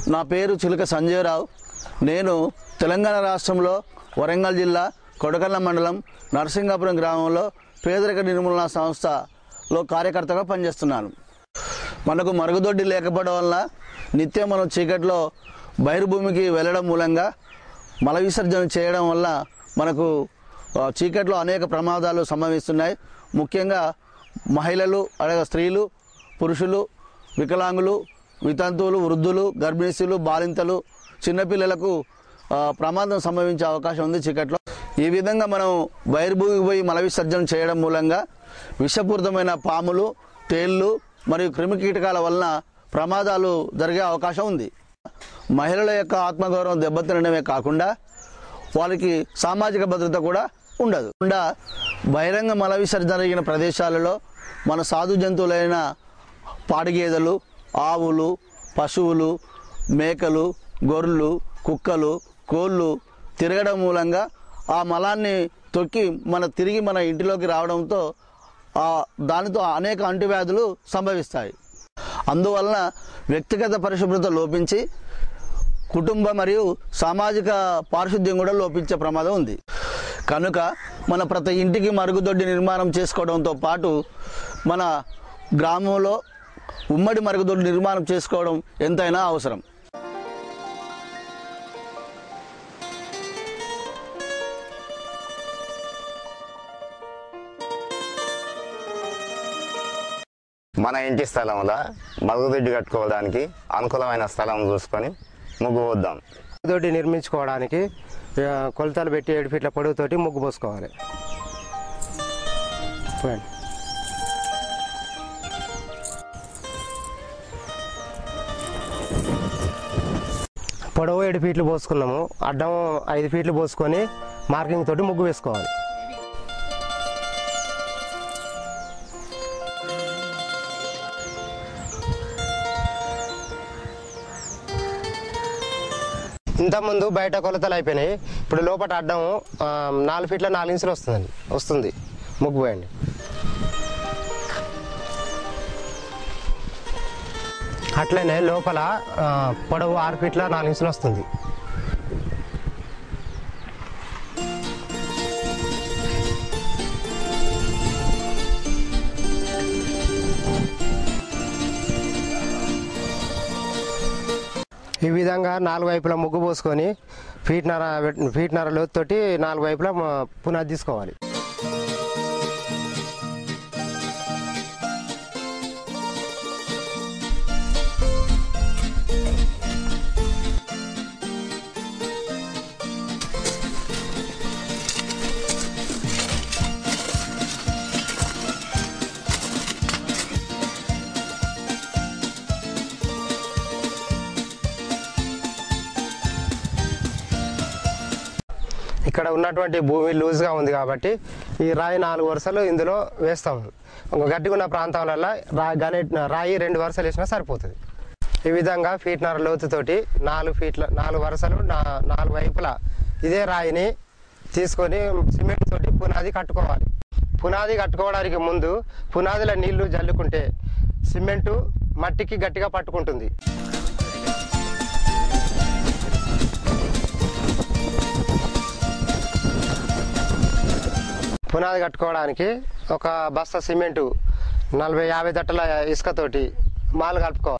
నా పేరు చిలుక సంజయరావు నేను తెలంగాణ రాష్ట్రంలో వరంగల్ జిల్లా కొడకళ్ళ మండలం నరసింగాపురం గ్రామంలో పేదరిక నిర్మూలన సంస్థలో కార్యకర్తగా పనిచేస్తున్నాను మనకు మరుగుదొడ్డి లేకపోవడం వల్ల నిత్యం మనం చీకట్లో బహిర్భూమికి వెళ్ళడం మూలంగా మల విసర్జన చేయడం వల్ల మనకు ఆ, చీకట్లో అనేక ప్రమాదాలు సంభవిస్తున్నాయి ముఖ్యంగా మహిళలు అలాగే స్త్రీలు పురుషులు వికలాంగులు వితంతువులు వృద్ధులు గర్భిణీస్తులు బాలింతలు చిన్నపిల్లలకు ఆ, ప్రమాదం సంభవించే అవకాశం ఉంది చీకట్లో ఈ విధంగా మనం బహిర్భూమికి పోయి మల విసర్జన చేయడం మూలంగా విషపూరితమైన పాములు తేళ్ళు మరియు క్రిమికీటకాల వలన ప్రమాదాలు జరిగే అవకాశం ఉంది మహిళల యొక్క ఆత్మగౌరవం దెబ్బతినడమే కాకుండా వారికి సామాజిక భద్రత కూడా ఉండదు కాకుండా బహిరంగ మల విసర్జన జరిగిన ప్రదేశాలలో మన సాధు జంతువులైన పాడిగేదెలు ఆవులు పశువులు మేకలు గొర్రెలు కుక్కలు కోళ్ళు తిరగడం మూలంగా ఆ మలాన్ని తొక్కి మన తిరిగి మన ఇంటిలోకి రావడంతో ఆ దానితో అనేక అంటువ్యాధులు సంభవిస్తాయి అందువలన వ్యక్తిగత పరిశుభ్రత లోపించి కుటుంబ మరియు సామాజిక పారిశుద్ధ్యం కూడా లోపించే ప్రమాదం ఉంది కనుక మన ప్రతి ఇంటికి మరుగుదొడ్డి నిర్మాణం చేసుకోవడంతో పాటు మన గ్రామంలో ఉమ్మడి మరుగుదొడ్డి నిర్మాణం చేసుకోవడం ఎంతైనా అవసరం మన ఇంటి స్థలంలో మరుగుదొడ్డి కట్టుకోవడానికి అనుకూలమైన స్థలం చూసుకొని ముగ్గు పోద్దాం తోటి నిర్మించుకోవడానికి ఆ, కొలతలు పెట్టి ఏడు ఫీట్ల పొడవుతోటి ముగ్గు పోసుకోవాలి చూడండి. పొడవు ఏడు ఫీట్లు పోసుకున్నాము అడ్డం ఐదు ఫీట్లు పోసుకొని మార్కింగ్ తోటి ముగ్గు వేసుకోవాలి ఇంతకుముందు బయట కొలతలు అయిపోయినాయి ఇప్పుడు లోపల అడ్డం ఆ, నాలుగు ఫీట్ల నాలుగు ఇంచులు వస్తుందండి వస్తుంది ముగ్గు పోయండి అట్లనే లోపల ఆ, పొడవు ఆరు ఫీట్ల నాలుగు ఇంచులు వస్తుంది ఈ విధంగా నాలుగు వైపులా ముగ్గు పోసుకొని ఫీట్నర ఫీట్నర లోతుతోటి నాలుగు వైపులా మ- పునాది తీసుకోవాలి ఇక్కడ ఉన్నటువంటి భూమి లూజ్గా ఉంది కాబట్టి ఈ రాయి నాలుగు వరుసలు ఇందులో వేస్తాము ఒక గట్టిగా ఉన్న ప్రాంతాలలో రాయి గనే రాయి రెండు వరుసలు వేసినా సరిపోతుంది ఈ విధంగా ఫీట్నర లోతుతోటి నాలుగు ఫీట్ల నాలుగు వరుసలు నా- నాలుగు వైపులా ఇదే రాయిని తీసుకొని సిమెంట్ తోటి పునాది కట్టుకోవాలి పునాది కట్టుకోవడానికి ముందు పునాదిలో నీళ్లు జల్లుకుంటే సిమెంటు మట్టికి గట్టిగా పట్టుకుంటుంది పునాది కట్టుకోవడానికి ఒక బస్తా సిమెంటు నలభై యాభై తట్టల ఇసుకతోటి మాలు కలుపుకోవాలి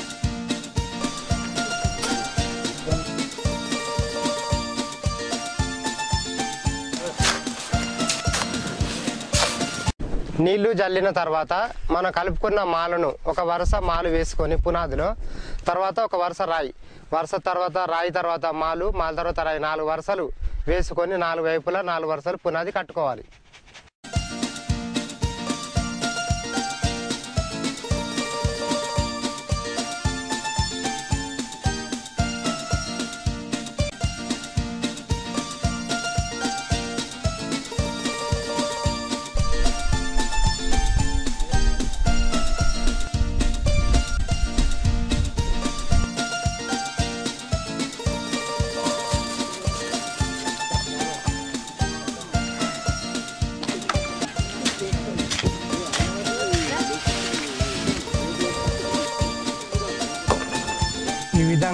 నీళ్లు జల్లిన తర్వాత మనం కలుపుకున్న మాలను ఒక వరుస మాలు వేసుకొని పునాదిలో తర్వాత ఒక వరుస రాయి వరుస తర్వాత రాయి తర్వాత మాలు మాల తర్వాత రాయి నాలుగు వరుసలు వేసుకొని నాలుగు వైపులా నాలుగు వరుసలు పునాది కట్టుకోవాలి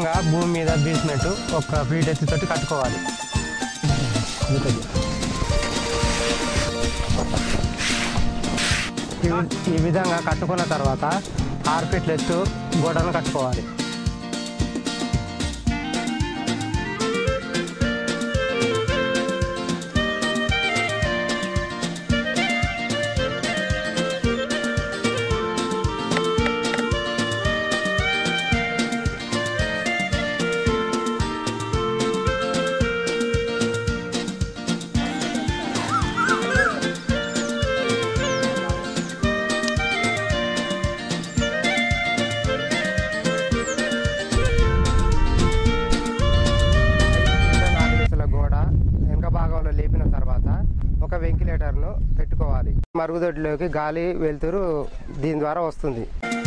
విధంగా భూమి మీద బేస్మెంట్ ఒక ఫీట్ ఎత్తుతోటి కట్టుకోవాలి ఈ వి- ఈ విధంగా కట్టుకున్న తర్వాత ఆరు ఫీట్ల ఎత్తు గోడను కట్టుకోవాలి నాలుగు ఇంచుల గోడ వెనక భాగంలో లేపిన తర్వాత ఒక వెంటిలేటర్ను పెట్టుకోవాలి మరుగుదొడ్డిలోకి గాలి వెలుతురు దీని ద్వారా వస్తుంది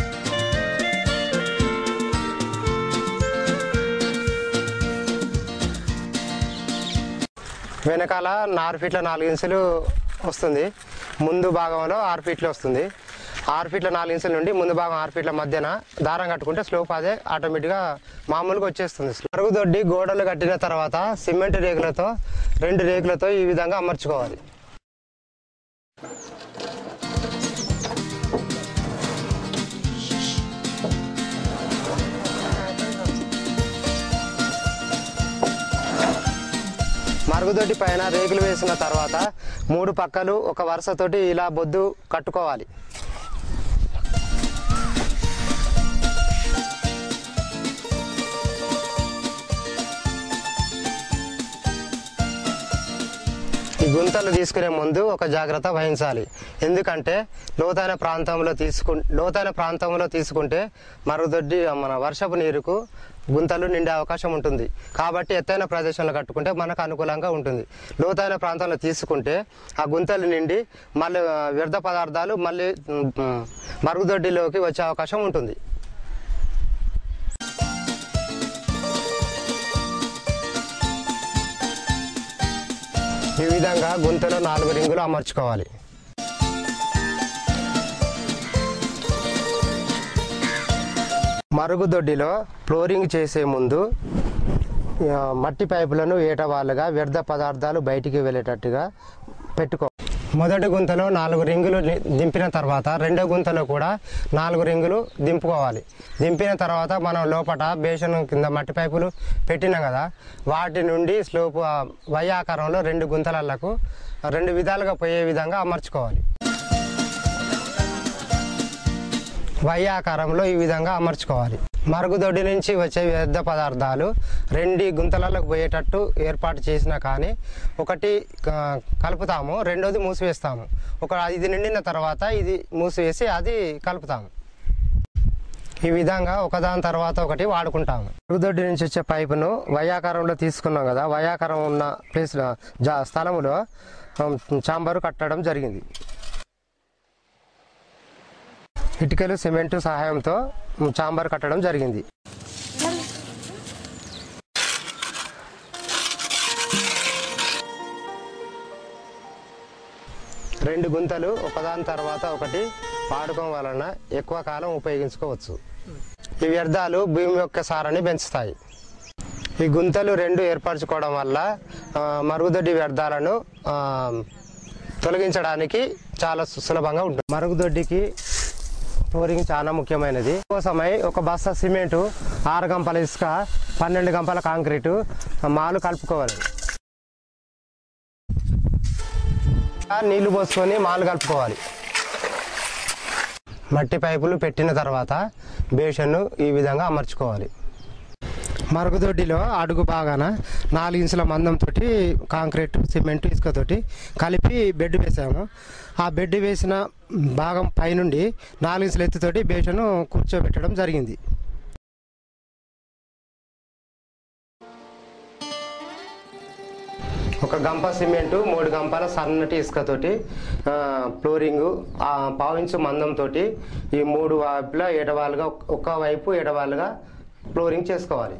వెనకాల ఆరు ఫీట్ల నాలుగు ఇంచులు వస్తుంది ముందు భాగంలో ఆరు ఫీట్లు వస్తుంది ఆరు ఫీట్ల నాలుగు ఇంచుల నుండి ముందు భాగం ఆరు ఫీట్ల మధ్యన దారం కట్టుకుంటే స్లోప్ అదే ఆటోమేటిక్గా మామూలుగా వచ్చేస్తుంది మరుగుదొడ్డి గోడలు కట్టిన తర్వాత సిమెంట్ రేకులతో రెండు రేకులతో ఈ విధంగా అమర్చుకోవాలి మరుగుదొడ్డి పైన రేకులు వేసిన తర్వాత మూడు పక్కలు ఒక వరుసతోటి ఇలా బొద్దు కట్టుకోవాలి ఈ గుంతలు తీసుకునే ముందు ఒక జాగ్రత్త వహించాలి ఎందుకంటే లోతైన ప్రాంతంలో తీసుకు లోతైన ప్రాంతంలో తీసుకుంటే మరుగుదొడ్డి మన వర్షపు నీరుకు గుంతలు నిండే అవకాశం ఉంటుంది కాబట్టి ఎత్తైన ప్రదేశంలో కట్టుకుంటే మనకు అనుకూలంగా ఉంటుంది లోతైన ప్రాంతంలో తీసుకుంటే ఆ గుంతలు నిండి మళ్ళీ ఆ, వ్యర్థ పదార్థాలు మళ్ళీ ఉమ్, ఉమ్, మరుగుదొడ్డిలోకి వచ్చే అవకాశం ఉంటుంది ఈ విధంగా గుంతలో నాలుగు రింగులు అమర్చుకోవాలి మరుగుదొడ్డిలో ఫ్లోరింగ్ చేసే ముందు ఆ, మట్టి పైపులను ఏటవాళ్ళుగా వ్యర్థ పదార్థాలు బయటికి వెళ్ళేటట్టుగా పెట్టుకో మొదటి గుంతలో నాలుగు రింగులు ని- దింపిన తర్వాత రెండో గుంతలో కూడా నాలుగు రింగులు దింపుకోవాలి దింపిన తర్వాత మనం లోపట బేషన్ కింద మట్టి పైపులు పెట్టినాం కదా వాటి నుండి స్లోపు ఆ వై ఆకారంలో రెండు గుంతలకు రెండు విధాలుగా పోయే విధంగా అమర్చుకోవాలి వై ఆకారంలో ఈ విధంగా అమర్చుకోవాలి మరుగుదొడ్డి నుంచి వచ్చే వ్యర్థ పదార్థాలు రెండు గుంతలకు పోయేటట్టు ఏర్పాటు చేసినా కానీ ఒకటి ఆ, కలుపుతాము రెండోది మూసివేస్తాము ఒక ఇది నిండిన తర్వాత ఇది మూసివేసి అది కలుపుతాము ఈ విధంగా ఒకదాని తర్వాత ఒకటి వాడుకుంటాము మరుగుదొడ్డి నుంచి వచ్చే పైపును వయాకారంలో తీసుకున్నాం కదా వయాకారం ఉన్న ప్లేస్ జా స్థలములో ఆ, చాంబరు కట్టడం జరిగింది ఇటుకలు సిమెంటు సహాయంతో చాంబర్ కట్టడం జరిగింది రెండు గుంతలు ఒకదాని తర్వాత ఒకటి వాడకం వలన ఎక్కువ కాలం ఉపయోగించుకోవచ్చు ఈ వ్యర్థాలు భూమి యొక్క సారాన్ని పెంచుతాయి ఈ గుంతలు రెండు ఏర్పరచుకోవడం వల్ల ఆ, మరుగుదొడ్డి వ్యర్థాలను ఆ, తొలగించడానికి చాలా సు- సులభంగా ఉంటుంది మరుగుదొడ్డికి ఫ్లోరింగ్ చాలా ముఖ్యమైనది కోసమై ఒక బస్తా సిమెంటు ఆరు గంపల ఇసుక పన్నెండు గంపల కాంక్రీటు మాలు కలుపుకోవాలి ఆ నీళ్లు పోసుకొని మాలు కలుపుకోవాలి మట్టి పైపులు పెట్టిన తర్వాత బేషన్ను ఈ విధంగా అమర్చుకోవాలి మరుగుదొడ్డిలో అడుగు బాగాన నాలుగు ఇంచుల మందంతో కాంక్రీట్ సిమెంట్ ఇసుకతోటి కలిపి బెడ్ వేసాము ఆ బెడ్ వేసిన భాగం పైనుండి నాలుగు ఇంచుల ఎత్తుతోటి బేషను కూర్చోబెట్టడం జరిగింది ఒక గంప సిమెంటు మూడు గంపల సన్నటి ఇసుకతోటి ఆ, ఫ్లోరింగు ఆ పావించు మందంతో ఈ మూడు వైపులా ఎడవాలుగా ఒక వైపు ఎడవాలుగా ఫ్లోరింగ్ చేసుకోవాలి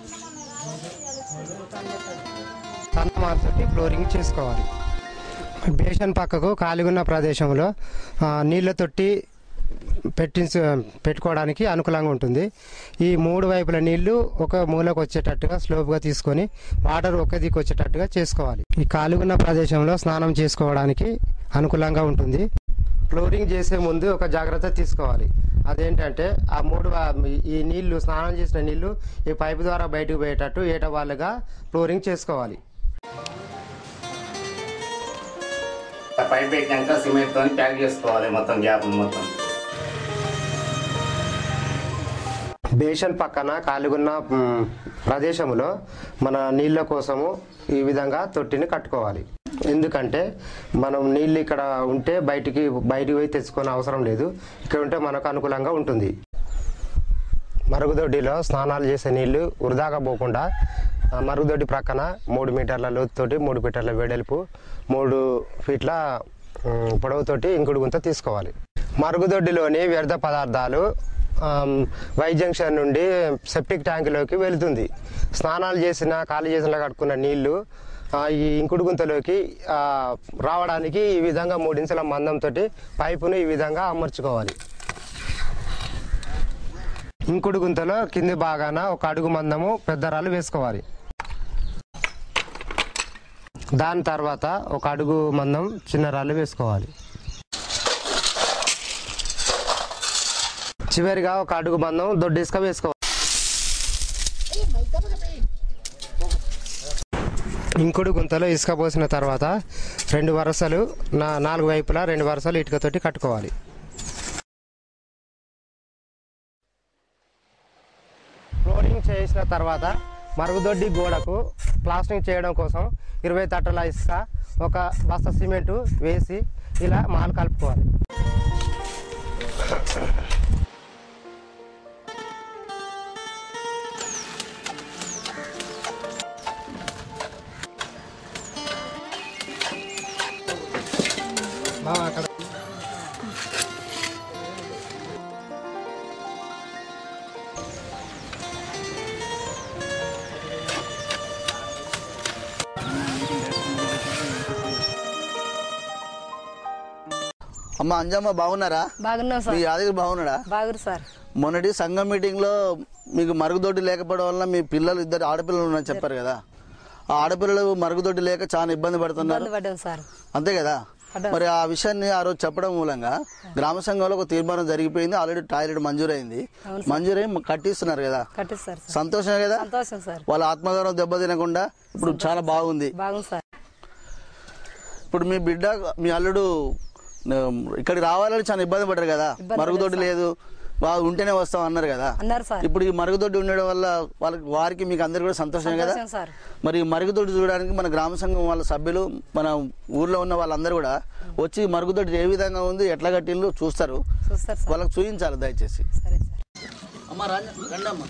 సన్నమాతోటి ఫ్లోరింగ్ చేసుకోవాలి బేషన్ పక్కకు ఖాళీగా ఉన్న ప్రదేశంలో ఆ, నీళ్ళ తొట్టి పెట్టి పెట్టుకోవడానికి అనుకూలంగా ఉంటుంది ఈ మూడు వైపుల నీళ్లు ఒక మూలకు వచ్చేటట్టుగా స్లోప్గా తీసుకొని వాటర్ ఒక దిక్కు వచ్చేటట్టుగా చేసుకోవాలి ఈ కాలుగున్న ప్రదేశంలో స్నానం చేసుకోవడానికి అనుకూలంగా ఉంటుంది ఫ్లోరింగ్ చేసే ముందు ఒక జాగ్రత్త తీసుకోవాలి అదేంటంటే ఆ మూడు వా- ఈ నీళ్లు స్నానం చేసిన నీళ్లు ఈ పైపు ద్వారా బయటకు పోయేటట్టు ఏట వాళ్ళుగా ఫ్లోరింగ్ చేసుకోవాలి పైప్ పెట్టినాక సిమెంట్తో ప్యాక్ చేసుకోవాలి మొత్తం గ్యాప్ మొత్తం బేషన్ పక్కన ఖాళీగున్న మ్, ప్రదేశంలో మన నీళ్ళ కోసము ఈ విధంగా తొట్టిని కట్టుకోవాలి ఎందుకంటే మనం నీళ్ళు ఇక్కడ ఉంటే బయటికి బయటికి పోయి తెచ్చుకోని అవసరం లేదు ఇక్కడ ఉంటే మనకు అనుకూలంగా ఉంటుంది మరుగుదొడ్డిలో స్నానాలు చేసే నీళ్లు వృధాగా పోకుండా ఆ మరుగుదొడ్డి ప్రక్కన మూడు మీటర్ల లోతుతోటి మూడు మీటర్ల వెడల్పు మూడు ఫీట్ల మ్, పొడవుతోటి ఇంకుడు గుంత తీసుకోవాలి మరుగుదొడ్డిలోని వ్యర్థ పదార్థాలు ఆమ్, వై జంక్షన్ నుండి సెప్టిక్ ట్యాంకులోకి వెళుతుంది స్నానాలు చేసిన ఖాళీ చేసిన కట్టుకున్న నీళ్లు ఆ, ఈ ఇంకుడు గుంతలోకి ఆ, రావడానికి ఈ విధంగా మూడించెల మందంతో పైపును ఈ విధంగా అమర్చుకోవాలి ఇంకుడు గుంతలో కింది భాగాన ఒక అడుగు మందము పెద్ద రాళ్ళు వేసుకోవాలి దాని తర్వాత ఒక అడుగు మందం చిన్న రాళ్ళు వేసుకోవాలి చివరిగా ఒక అడుగు మందం దొడ్డు ఇసుక వేసుకోవాలి ఇంకుడు గుంతలో ఇసుక పోసిన తర్వాత రెండు వరుసలు నా నాలుగు వైపులా రెండు వరుసలు ఇటుకతోటి కట్టుకోవాలి ఫ్లోరింగ్ చేసిన తర్వాత మరుగుదొడ్డి గోడకు ప్లాస్టింగ్ చేయడం కోసం ఇరవై తట్టల ఇసుక ఒక బస్తా సిమెంటు వేసి ఇలా మాలు కలుపుకోవాలి అక్కడ అమ్మ అంజమ్మ బాగున్నారా బాగున్నాం మీ సార్ యాదగిరి బాగున్నాడా బాగురు సార్ మొన్నటి సంఘం మీటింగ్ లో మీకు మరుగుదొడ్డి లేకపోవడం వల్ల మీ పిల్లలు ఇద్దరు ఆడపిల్లలు ఉన్నారని చెప్పారు కదా ఆ ఆడపిల్లలు మరుగుదొడ్డి లేక చాలా ఇబ్బంది పడుతున్నారు ఇబ్బంది పడ్డాం సార్ అంతే కదా పడ్డాం. మరి ఆ విషయాన్ని ఆ రోజు చెప్పడం మూలంగా గ్రామ సంఘంలో ఒక తీర్మానం జరిగిపోయింది ఆల్రెడీ టాయిలెట్ మంజూరైంది మంజూరై కట్టిస్తున్నారు కదా కట్టిస్తారు సార్ సంతోషమే కదా సంతోషం సార్ వాళ్ళ ఆత్మగౌరవం దెబ్బతినకుండా ఇప్పుడు చాలా బాగుంది బాగుంది సార్ ఇప్పుడు మీ బిడ్డ మీ అల్లుడు ఆ, ఇక్కడికి రావాలని చాలా ఇబ్బంది పడ్డారు కదా ఇబ్బంది మరుగుదొడ్డి లేదు బాగా ఉంటేనే వస్తాం అన్నారు కదా అన్నారు సార్ ఇప్పుడు ఈ మరుగుదొడ్డి ఉండడం వల్ల వాళ్ళకి వారికి మీకు అందరు కూడా సంతోషమే కదా సంతోషం సార్ మరి ఈ మరుగుదొడ్డి చూడడానికి మన గ్రామ సంఘం వాళ్ళ సభ్యులు మన ఊర్లో ఉన్న వాళ్ళందరూ కూడా వచ్చి ఈ మరుగుదొడ్డి ఏ విధంగా ఉంది ఎట్లా కట్టిల్లు చూస్తారు చూస్తారు సార్ వాళ్ళకి చూపించాలి దయచేసి సరే సార్ అమ్మ రండి అమ్మ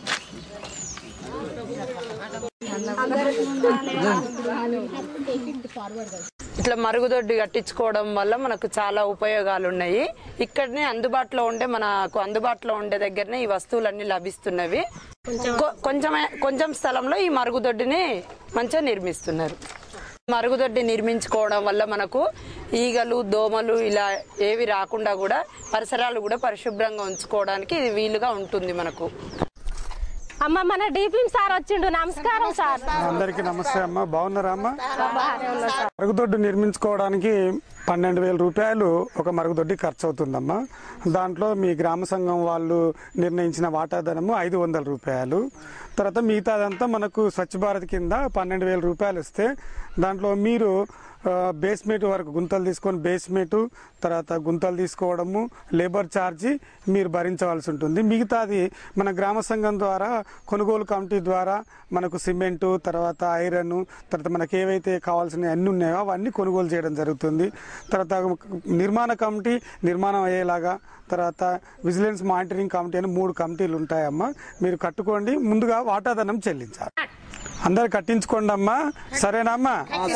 ఇట్లా మరుగుదొడ్డి కట్టించుకోవడం వల్ల మనకు చాలా ఉపయోగాలు ఉన్నాయి ఇక్కడనే అందుబాటులో ఉండే మనకు అందుబాటులో ఉండే దగ్గరనే ఈ వస్తువులన్నీ లభిస్తున్నవి కొ- కొంచెమే కొంచెం స్థలంలో ఈ మరుగుదొడ్డిని మంచిగా నిర్మిస్తున్నారు మరుగుదొడ్డి నిర్మించుకోవడం వల్ల మనకు ఈగలు దోమలు ఇలా ఏవి రాకుండా కూడా పరిసరాలు కూడా పరిశుభ్రంగా ఉంచుకోవడానికి ఇది వీలుగా ఉంటుంది మనకు అమ్మ మన డీపీఎం సార్ వచ్చిండు నమస్కారం సార్ అందరికీ నమస్తే అమ్మ బాగున్నారా అమ్మ మరుగుదొడ్డు నిర్మించుకోవడానికి పన్నెండు వేల రూపాయలు ఒక మరుగుదొడ్డి ఖర్చు అవుతుందమ్మా దాంట్లో మీ గ్రామ సంఘం వాళ్ళు నిర్ణయించిన వాటాధనము ఐదు వందల రూపాయలు తర్వాత మిగతాదంతా మనకు స్వచ్ఛ భారత్ కింద పన్నెండు వేల రూపాయలు ఇస్తే దాంట్లో మీరు ఆ, బేస్మెంట్ వరకు గుంతలు తీసుకొని బేస్మెంట్ తర్వాత గుంతలు తీసుకోవడము లేబర్ ఛార్జీ మీరు భరించవలసి ఉంటుంది మిగతాది మన గ్రామ సంఘం ద్వారా కొనుగోలు కమిటీ ద్వారా మనకు సిమెంటు తర్వాత ఐరన్ తర్వాత మనకి ఏవైతే కావాల్సిన అన్ని ఉన్నాయో అవన్నీ కొనుగోలు చేయడం జరుగుతుంది తర్వాత నిర్మాణ కమిటీ నిర్మాణం అయ్యేలాగా తర్వాత విజిలెన్స్ మానిటరింగ్ కమిటీ అని మూడు కమిటీలు ఉంటాయమ్మా మీరు కట్టుకోండి ముందుగా వాటాధనం చెల్లించాలి అందరు కట్టించుకోండి అమ్మా సరేనమ్మా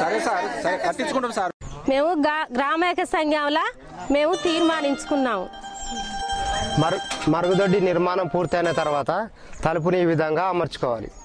మేము గా- గ్రామైక సంఘంలో మేము తీర్మానించుకున్నాము మరు మరుగుదొడ్డి నిర్మాణం పూర్తయిన తర్వాత తలుపుని ఈ విధంగా అమర్చుకోవాలి